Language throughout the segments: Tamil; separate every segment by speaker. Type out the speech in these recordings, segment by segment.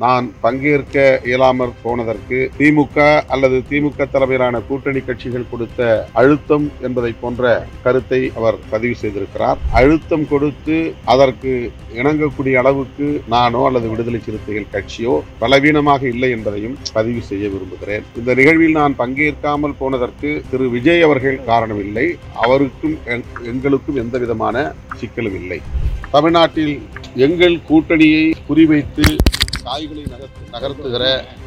Speaker 1: நான் பங்கேற்க இயலாமற் போனதற்கு திமுக அல்லது திமுக தலைமையிலான கூட்டணி கட்சிகள் கொடுத்த அழுத்தம் என்பதை போன்ற கருத்தை அவர் பதிவு செய்திருக்கிறார் அழுத்தம் கொடுத்து அதற்கு இணங்கக்கூடிய அளவுக்கு நானோ அல்லது விடுதலை சிறுத்தைகள் கட்சியோ பலவீனமாக இல்லை என்பதையும் பதிவு செய்ய விரும்புகிறேன் இந்த நிகழ்வில் நான் பங்கேற்காமல் போனதற்கு திரு விஜய் அவர்கள் காரணமில்லை அவருக்கும் எங்- எங்களுக்கும் எந்த விதமான சிக்கலும் இல்லை தமிழ்நாட்டில் எங்கள் கூட்டணியை குறிவைத்து காய்களை நகர்த்து நகர்த்துகிற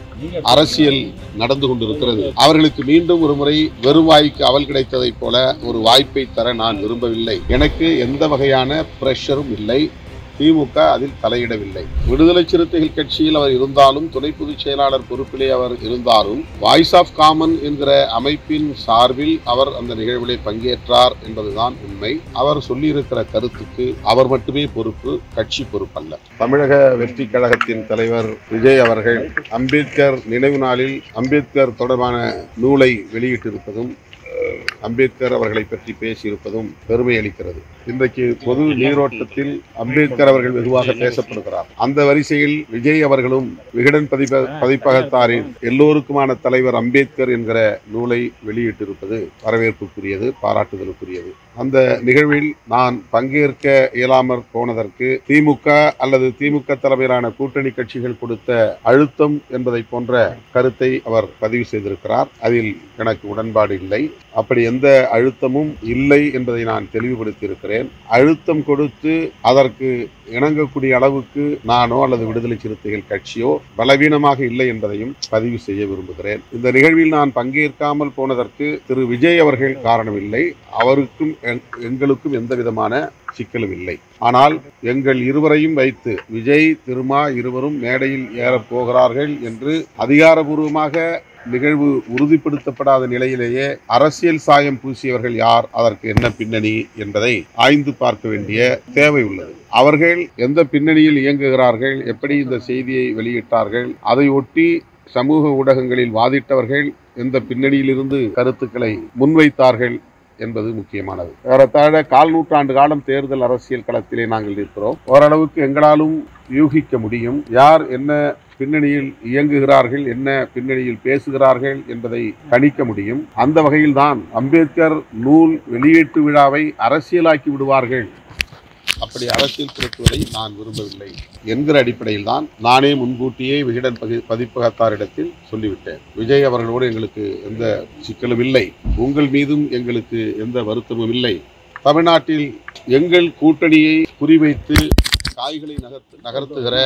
Speaker 1: அரசியல் நடந்து கொண்டிருக்கிறது அவர்களுக்கு மீண்டும் ஒரு முறை வெறுவாய்க்கு அவல் கிடைத்ததைப் போல ஒரு வாய்ப்பை தர நான் விரும்பவில்லை எனக்கு எந்த வகையான பிரஷரும் இல்லை திமுக அதில் தலையிடவில்லை விடுதலை சிறுத்தைகள் கட்சியில் அவர் இருந்தாலும் துணை பொதுச் செயலாளர் பொறுப்பிலே அவர் இருந்தாலும் வாய்ஸ் ஆஃப் காமன் என்கிற அமைப்பின் சார்பில் அவர் அந்த நிகழ்விலே பங்கேற்றார் என்பதுதான் உண்மை அவர் சொல்லியிருக்கிற கருத்துக்கு அவர் மட்டுமே பொறுப்பு கட்சி பொறுப்பல்ல தமிழக வெற்றி கழகத்தின் தலைவர் விஜய் அவர்கள் அம்பேத்கர் நினைவு நாளில் அம்பேத்கர் தொடர்பான நூலை வெளியிட்டிருப்பதும் அஹ், அம்பேத்கர் அவர்களை பற்றி பேசியிருப்பதும் பெருமை அளிக்கிறது இன்றைக்கு பொது நீரோட்டத்தில் அம்பேத்கர் அவர்கள் வெகுவாக பேசப்படுகிறார் அந்த வரிசையில் விஜய் அவர்களும் விகடன் பதிப்ப பதிப்பகத்தாரின் எல்லோருக்குமான தலைவர் அம்பேத்கர் என்கிற நூலை வெளியிட்டிருப்பது வரவேற்புக்குரியது பாராட்டுதலுக்குரியது அந்த நிகழ்வில் நான் பங்கேற்க இயலாமற் போனதற்கு திமுக அல்லது திமுக தலைமையிலான கூட்டணி கட்சிகள் கொடுத்த அழுத்தம் என்பதை போன்ற கருத்தை அவர் பதிவு செய்திருக்கிறார் அதில் எனக்கு உடன்பாடு இல்லை அப்படி எந்த அழுத்தமும் இல்லை என்பதை நான் தெளிவுபடுத்தி இருக்கிறேன் அழுத்தம் கொடுத்து அதற்கு இணங்கக்கூடிய அளவுக்கு நானோ அல்லது விடுதலை சிறுத்தைகள் கட்சியோ பலவீனமாக இல்லை என்பதையும் பதிவு செய்ய விரும்புகிறேன் இந்த நிகழ்வில் நான் பங்கேற்காமல் போனதற்கு திரு விஜய் அவர்கள் காரணமில்லை அவருக்கும் எங்- எங்களுக்கும் எந்த விதமான சிக்கலும் இல்லை ஆனால் எங்கள் இருவரையும் வைத்து விஜய் திருமா இருவரும் மேடையில் ஏறப் போகிறார்கள் என்று அதிகாரபூர்வமாக நிகழ்வு உறுதிப்படுத்தப்படாத நிலையிலேயே அரசியல் சாயம் பூசியவர்கள் யார் அதற்கு என்ன பின்னணி என்பதை ஆய்ந்து பார்க்க வேண்டிய தேவை உள்ளது அவர்கள் எந்த பின்னணியில் இயங்குகிறார்கள் எப்படி இந்த செய்தியை வெளியிட்டார்கள் அதை ஒட்டி சமூக ஊடகங்களில் வாதிட்டவர்கள் எந்த பின்னணியிலிருந்து கருத்துக்களை முன்வைத்தார்கள் என்பது முக்கியமானது ஏறத்தாழ கால் நூற்றாண்டு காலம் தேர்தல் அரசியல் களத்திலே நாங்கள் இருக்கிறோம் ஓரளவுக்கு எங்களாலும் யூகிக்க முடியும் யார் என்ன பின்னணியில் இயங்குகிறார்கள் என்ன பின்னணியில் பேசுகிறார்கள் என்பதை கணிக்க முடியும் அந்த வகையில் தான் அம்பேத்கர் நூல் வெளியீட்டு விழாவை அரசியலாக்கி விடுவார்கள் அப்படி அரசியல் திரட்டுவதை நான் விரும்பவில்லை என்கிற அடிப்படையில் தான் நானே முன்கூட்டியே விகடன் பதி பதிப்பகத்தாரிடத்தில் சொல்லிவிட்டேன் விஜய் அவர்களோடு எங்களுக்கு எந்த சிக்கலும் இல்லை உங்கள் மீதும் எங்களுக்கு எந்த வருத்தமும் இல்லை தமிழ்நாட்டில் எங்கள் கூட்டணியை குறிவைத்து காய்களை நகர்த்து நகர்த்துகிற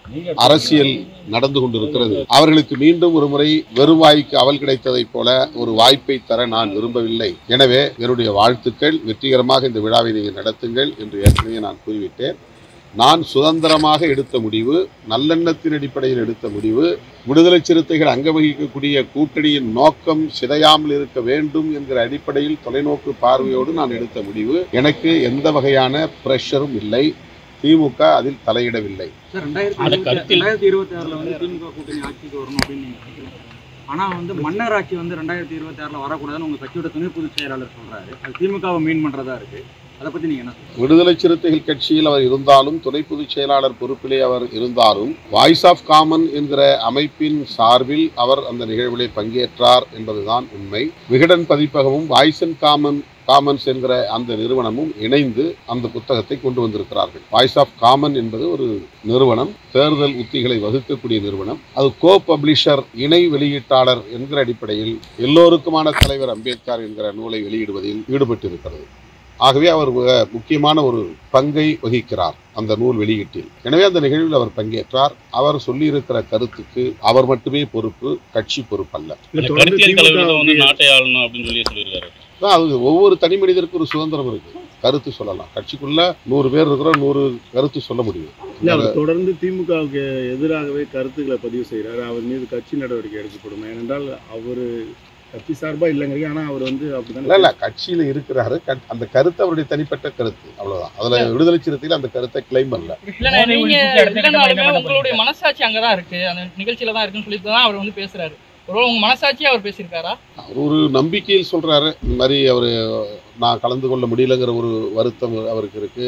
Speaker 1: அரசியல் நடந்து கொண்டிருக்கிறது அவர்களுக்கு மீண்டும் ஒரு முறை வெறுவாய்க்கு அவல் கிடைத்ததைப் போல ஒரு வாய்ப்பை தர நான் விரும்பவில்லை எனவே என்னுடைய வாழ்த்துக்கள் வெற்றிகரமாக இந்த விழாவை நீங்கள் நடத்துங்கள் என்று ஏற்கனவே நான் கூறிவிட்டேன் நான் சுதந்திரமாக எடுத்த முடிவு நல்லெண்ணத்தின் அடிப்படையில் எடுத்த முடிவு விடுதலை சிறுத்தைகள் அங்க வகிக்கக்கூடிய கூட்டணியின் நோக்கம் சிதையாமல் இருக்க வேண்டும் என்கிற அடிப்படையில் தொலைநோக்கு பார்வையோடு நான் எடுத்த முடிவு எனக்கு எந்த வகையான பிரஷரும் இல்லை திமுக அதில் தலையிடவில்லை
Speaker 2: சார் ரெண்டாயிரத்தி
Speaker 3: அந்த
Speaker 2: இருபத்தி
Speaker 3: கருத்தில்
Speaker 2: ரெண்டாயிரத்தி இருபத்தி ஆறுல வந்து திமுக கூட்டணி ஆட்சிக்கு வரணும் அப்படின்னு நீங்க நினைக்கிறீங்க ஆனா வந்து மன்னர் ஆட்சி வந்து ரெண்டாயிரத்தி இருபத்தி ஆறுல வரக்கூடாதுன்னு உங்க கட்சியோட துணை பொதுச் செயலாளர் சொல்றாரு அது திமுகவை மீன் பண்றதா இருக்கு அதை பத்தி நீங்க என்ன சொல்றீங்க
Speaker 1: விடுதலை சிறுத்தைகள் கட்சியில் அவர் இருந்தாலும் துணை பொதுச் செயலாளர் பொறுப்பிலே அவர் இருந்தாலும் வாய்ஸ் ஆஃப் காமன் என்கிற அமைப்பின் சார்பில் அவர் அந்த நிகழ்விலே பங்கேற்றார் என்பதுதான் உண்மை விகடன் பதிப்பகமும் வாய்ஸ் அண்ட் காமன் காமன்ஸ் என்கிற அந்த நிறுவனமும் இணைந்து அந்த புத்தகத்தை கொண்டு வந்திருக்கிறார்கள் வாய்ஸ் ஆஃப் காமன் என்பது ஒரு நிறுவனம் தேர்தல் உத்திகளை வகுக்கக்கூடிய நிறுவனம் அது கோ பப்ளிஷர் இணை வெளியீட்டாளர் என்கிற அடிப்படையில் எல்லோருக்குமான தலைவர் அம்பேத்கர் என்கிற நூலை வெளியிடுவதில் ஈடுபட்டிருக்கிறது ஆகவே அவர் மிக முக்கியமான ஒரு பங்கை வகிக்கிறார் அந்த நூல் வெளியீட்டில் எனவே அந்த நிகழ்வில் அவர் பங்கேற்றார் அவர் சொல்லியிருக்கிற கருத்துக்கு அவர் மட்டுமே பொறுப்பு கட்சி பொறுப்பல்ல
Speaker 3: இந்த கருத்தியல் தலைவர் தான் வந்து நாட்டை ஆளணும் அப்படின்னு சொல்லி சொல்லியிருக்காரு
Speaker 1: அதான் அது ஒவ்வொரு தனி மனிதருக்கும் ஒரு சுதந்திரம் இருக்கு கருத்து சொல்லலாம் கட்சிக்குள்ள நூறு பேர் இருக்கிறோம் நூறு கருத்து சொல்ல முடியும்
Speaker 4: இல்ல அவர் தொடர்ந்து திமுகவுக்கு எதிராகவே கருத்துக்களை பதிவு செய்கிறார் அவர் மீது கட்சி நடவடிக்கை எடுக்கப்படும் ஏனென்றால் அவர் கட்சி சார்பா இல்லைங்க ஆனா அவர் வந்து
Speaker 1: இல்ல
Speaker 4: அப்படிதான்
Speaker 1: இல்ல கட்சியில இருக்கிறாரு கட்- அந்த கருத்து அவருடைய தனிப்பட்ட கருத்து அவ்வளவுதான் அதுல விடுதலை சிறுத்தையில் அந்த கருத்தை கிளைம் பண்ணல
Speaker 5: இல்லண்ணே
Speaker 3: மோடி
Speaker 5: நீங்க
Speaker 3: ஒழிப்புக்கு அடுத்த கட்டமா
Speaker 5: இல்லைனாலுமே
Speaker 3: என்ன பண்ண
Speaker 5: உங்களுடைய
Speaker 3: போறீங்க?
Speaker 5: மனசாட்சி அங்கதான் இருக்கு அந்த நிகழ்ச்சியில தான் இருக்குன்னு சொல்லிட்டு தான் அவர் வந்து பேசுறாரு ஒருவேளை உங்க மனசாட்சி அவர் பேசியிருக்காரா
Speaker 1: அவர் ஒரு நம்பிக்கையில் சொல்றாரு இந்த மாதிரி அவர் நான் கலந்து கொள்ள முடியலங்கிற ஒரு வருத்தம் அவருக்கு இருக்கு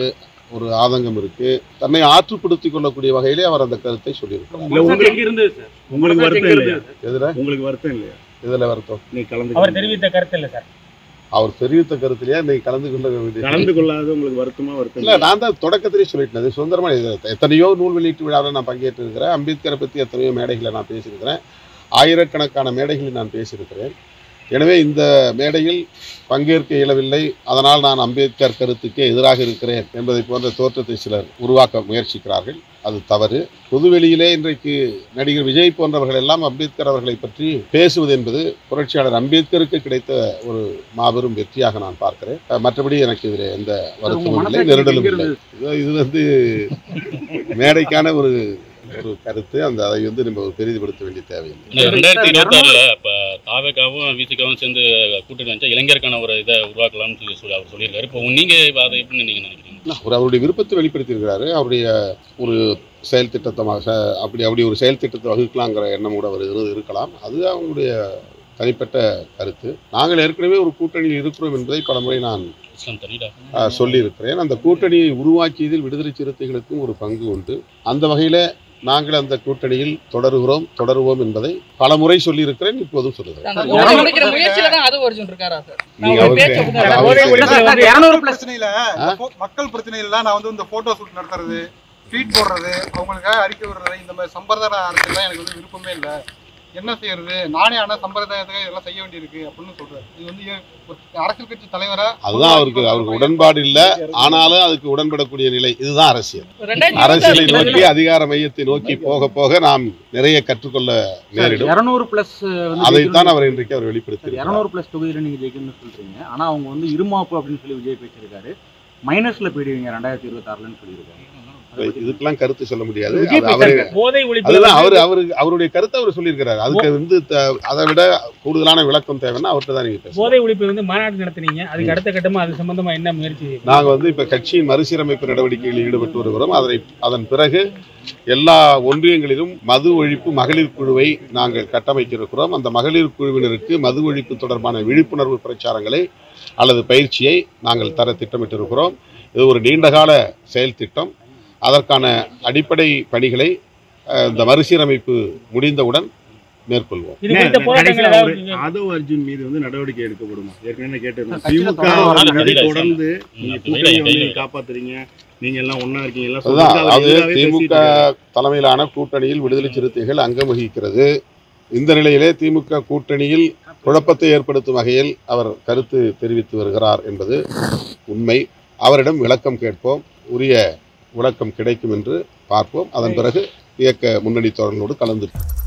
Speaker 1: ஒரு ஆதங்கம் இருக்கு தன்னை ஆற்றுப்படுத்திக் கொள்ளக்கூடிய வகையிலே அவர் அந்த கருத்தை சொல்லியிருக்கிறார்
Speaker 4: இல்ல, உங்களுக்கு-
Speaker 2: எங்க இருந்தது சார்
Speaker 4: உங்களுக்கு வருத்தம் இல்லையா
Speaker 1: எதுல
Speaker 4: உங்களுக்கு வருத்தம் இல்லையா
Speaker 1: இதுல வருத்தம்
Speaker 4: நீ கலந்து
Speaker 6: அவர் தெரிவித்த கருத்து இல்லை சார்
Speaker 1: அவர் தெரிவித்த கருத்திலேயே இன்னைக்கு கலந்து கொள்ள வேண்டிய
Speaker 4: கலந்து கொள்ளாத உங்களுக்கு வருத்தமா வருத்தம்
Speaker 1: இல்ல நான் தான் தொடக்கத்திலேயே சொல்லிட்டேன் அது சுதந்திரமா இது எத்தனையோ நூல் வெளியீட்டு விழாவில் நான் பங்கேற்று இருக்கிறேன் அம்பேத்கரை பற்றி எத்தனையோ மேடைகளை நான் பேசியிருக்கிறேன் ஆயிரக்கணக்கான மேடைகளில் நான் பேசியிருக்கிறேன் எனவே இந்த மேடையில் பங்கேற்க இயலவில்லை அதனால் நான் அம்பேத்கர் கருத்துக்கே எதிராக இருக்கிறேன் என்பதை போன்ற தோற்றத்தை சிலர் உருவாக்க முயற்சிக்கிறார்கள் அது தவறு பொதுவெளியிலே இன்றைக்கு நடிகர் விஜய் போன்றவர்கள் எல்லாம் அம்பேத்கர் அவர்களை பற்றி பேசுவது என்பது புரட்சியாளர் அம்பேத்கருக்கு கிடைத்த ஒரு மாபெரும் வெற்றியாக நான் பார்க்கிறேன் அஹ் மற்றபடி எனக்கு இதில் எந்த
Speaker 2: உங்க
Speaker 1: வருத்தமும் இல்லை
Speaker 2: மனசாட்சி
Speaker 1: நெருடலும்
Speaker 2: எங்க
Speaker 1: இல்லை
Speaker 2: இருந்தது?
Speaker 1: இது- இது வந்து மேடைக்கான ஒரு ஒரு கருத்து அந்த அதை வந்து நம்ம பெரிதுபடுத்த வேண்டிய தேவையில்லை
Speaker 3: இந்த ரெண்டாயிரத்தி இருபத்தி ஆறுல இப்போ தாவேக்காவும் விசிகாவும் சேர்ந்து கூட்டணி வச்சா இளைஞருக்கான ஒரு இதை உருவாக்கலாம்னு சொல்லி சொல்லி அவர் சொல்லியிருக்காரு இப்போ நீங்க இப்ப அதை எப்படி நீங்க நினைக்கிறீங்க
Speaker 1: அவர் அவருடைய விருப்பத்தை வெளிப்படுத்தியிருக்கிறாரு அவருடைய ஒரு செயல் திட்டத்தமாக ச- அப்படி அப்படி ஒரு செயல் திட்டத்தை வகுக்கலாங்கிற எண்ணம் கூட அவர் இரு- இருக்கலாம் அது அவங்களுடைய தனிப்பட்ட கருத்து நாங்கள் ஏற்கனவே ஒரு கூட்டணியில் இருக்கிறோம் என்பதை பலமுறை நான்
Speaker 3: இஸ்லாம் தனிடா
Speaker 1: ஆஹ், சொல்லியிருக்கிறேன் அந்த கூட்டணியை உருவாக்கியதில் விடுதலை சிறுத்தைகளுக்கும் ஒரு பங்கு உண்டு அந்த வகையில் நாங்கள் அந்த கூட்டணியில் தொடருகிறோம் தொடருவோம் என்பதை பலமுறை சொல்லியிருக்கிறேன் இப்போதும் சொல்லுகிறேன்
Speaker 5: அந்த
Speaker 2: சார்,
Speaker 5: ஓரம் அடிக்கிற முயற்சியில தான் அது ஒரிஜின் இருக்காரா சார்
Speaker 1: நீங்க
Speaker 5: ஒரு
Speaker 1: அவருக்கு-
Speaker 5: பேச்சை வந்து
Speaker 1: அவருக்கு-
Speaker 6: போதை
Speaker 2: இல்ல
Speaker 6: ஒழிப்பு
Speaker 2: சார்,
Speaker 6: வந்து-
Speaker 2: சார், 200 plus
Speaker 7: பிரச்சனையில இந்த போ- மக்கள் பிரச்சனையில நான் வந்து இந்த போட்டோ ஷூட் நடத்துறது ட்வீட் போடுறது அவங்களுக்காக அறிக்கை விடுறது இந்த மாதிரி சம்பிரதாய அரசியல்லாம் எனக்கு வந்து விருப்பமே இல்லை என்ன செய்யறது நானே ஆனா சம்பிரதாயத்துக்காக இதெல்லாம் செய்ய வேண்டியிருக்கு அப்படின்னு சொல்றாரு இது வந்து ஏன் ஒரு அரசியல் கட்சி தலைவரா
Speaker 1: அதுதான் அவருக்கு அவருக்கு உடன்பாடு இல்லை ஆனாலும் அதுக்கு உடன்படக்கூடிய நிலை இதுதான் அரசியல்
Speaker 5: ரெண்டாயிரத்தி
Speaker 1: அரசியலை
Speaker 5: இருபத்தி
Speaker 1: நோக்கி அதிகார மையத்தை நோக்கி போக போக நாம் நிறைய கற்றுக்கொள்ள நேரிடும்
Speaker 2: இருநூறு பிளஸ்
Speaker 1: அதைத்தான் அவர் இன்றைக்கு அவர் வெளிப்படுத்தி
Speaker 2: இரநூறு பிளஸ் தொகுதியில நீங்க ஜெயிக்கணும்னு சொல்றீங்க ஆனா அவங்க வந்து இருமாப்பு அப்படின்னு சொல்லி விஜய் பேசியிருக்காரு மைனஸ்ல போயிடுவீங்க ரெண்டாயிரத்தி இருபத்தி ஆறுலன்னு சொல்லியிருக்காரு அதை பத்தி
Speaker 1: இதுக்கெல்லாம் கருத்து சொல்ல முடியாது
Speaker 6: விஜய்
Speaker 1: அது அவரு
Speaker 6: பேசுறாரு. போதை ஒழிப்பு
Speaker 1: அதுதான் அவர் அவரு அவருடைய கருத்தை அவர் சொல்லியிருக்கிறாரு அதுக்கு வந்து த- அதை விட கூடுதலான விளக்கம் தேவைன்னா அவர்கிட்ட தான் நீங்க பேசணும்
Speaker 6: போதை ஒழிப்பு வந்து மாநாடு நடத்துனீங்க அதுக்கு அடுத்த கட்டமா அது சம்பந்தமா என்ன முயற்சி
Speaker 1: நாங்க வந்து இப்ப கட்சியின் மறுசீரமைப்பு நடவடிக்கைகளில் ஈடுபட்டு வருகிறோம் அதனை அதன் பிறகு எல்லா ஒன்றியங்களிலும் மது ஒழிப்பு மகளிர் குழுவை நாங்கள் கட்டமைக்க இருக்கிறோம் அந்த மகளிர் குழுவினருக்கு மது ஒழிப்பு தொடர்பான விழிப்புணர்வு பிரச்சாரங்களை அல்லது பயிற்சியை நாங்கள் தர திட்டமிட்டிருக்கிறோம் இது ஒரு நீண்டகால செயல் திட்டம் அதற்கான அடிப்படை பணிகளை அஹ், இந்த மறுசீரமைப்பு முடிந்தவுடன் மேற்கொள்வோம்
Speaker 6: இது குறித்த போராட்டங்கள்
Speaker 4: கடைசியா ஒரு
Speaker 6: ஏதாவது
Speaker 4: ஆதவ் அர்ஜுன் மீது வந்து நடவடிக்கை எடுக்கப்படுமா ஏற்கனவே கேட்டிருந்தோம்
Speaker 2: கட்சியில
Speaker 4: திமுக
Speaker 2: தொடர்ந்து
Speaker 4: வந்து
Speaker 3: வரல.
Speaker 4: தொடர்ந்து
Speaker 3: ம்,
Speaker 4: நீங்க
Speaker 3: அப்படி
Speaker 4: கூட்டணியை
Speaker 3: இல்லை,
Speaker 4: வந்து
Speaker 3: இல்லை.
Speaker 4: நீங்க காப்பாத்துறீங்க நீங்க எல்லாம் ஒண்ணா இருக்கீங்க எல்லாம்
Speaker 1: அதுதான்
Speaker 4: சொல்லிட்டு அவர்
Speaker 1: அது
Speaker 4: எதிராவே பேசிட்டு
Speaker 1: திமுக
Speaker 4: இருக்காரு.
Speaker 1: தலைமையிலான கூட்டணியில் விடுதலை சிறுத்தைகள் அங்கம் வகிக்கிறது இந்த நிலையிலே திமுக கூட்டணியில் குழப்பத்தை ஏற்படுத்தும் வகையில் அவர் கருத்து தெரிவித்து வருகிறார் என்பது உண்மை அவரிடம் விளக்கம் கேட்போம் உரிய விளக்கம் கிடைக்கும் என்று பார்ப்போம் அதன் பிறகு இயக்க முன்னணி தோழர்களோடு கலந்து